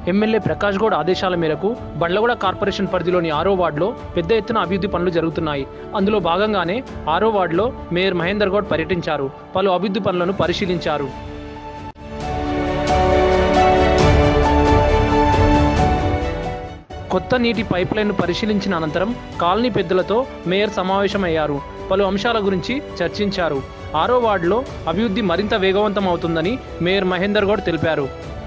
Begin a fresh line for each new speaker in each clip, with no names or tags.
MLA Prakash Goud ఆదేశాల మేరకు Bandlaguda corporation పరిధిలోని ఆరో వార్డులో పెద్ద ఎత్తున అభివృద్ధి పనులు జరుగుతున్నాయి అందులో భాగంగానే ఆరో వార్డులో మేయర్ మహేందర్ గౌడ్ పర్యటించారు పలు అభివృద్ధి పనులను పరిశీలించారు కొత్త నీటి పైప్లైన్ను పరిశీలించిన అనంతరం కాలనీ పెద్దలతో మేయర్ సమావేశమయ్యారు పలు అంశాల గురించి చర్చించారు ఆరో వార్డులో అభివృద్ధి మరింత వేగవంతం అవుతుందని మేయర్ మహేందర్ గౌడ్ తెలిపారు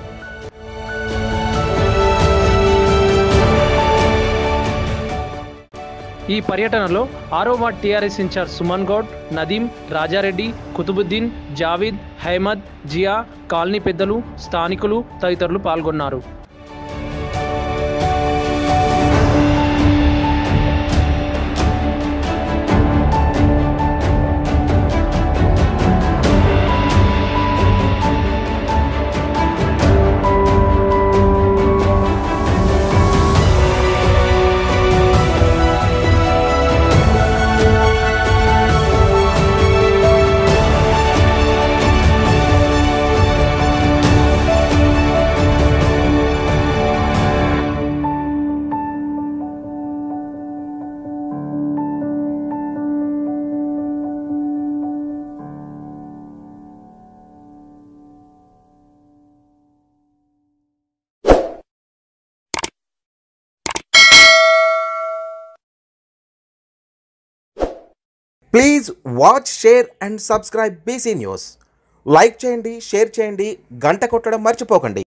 ఈ పర్యటనలో ఆరో ward TRS incharge Suman Goud Nadeem Rajareddy Kutubuddin Javeed Haimad Zia colony పెద్దలు స్థానికులు తదితరులు పాల్గొన్నారు
please watch share and subscribe BC news like చేయండి షేర్ చేయండి గంట కొట్టడం మర్చిపోకండి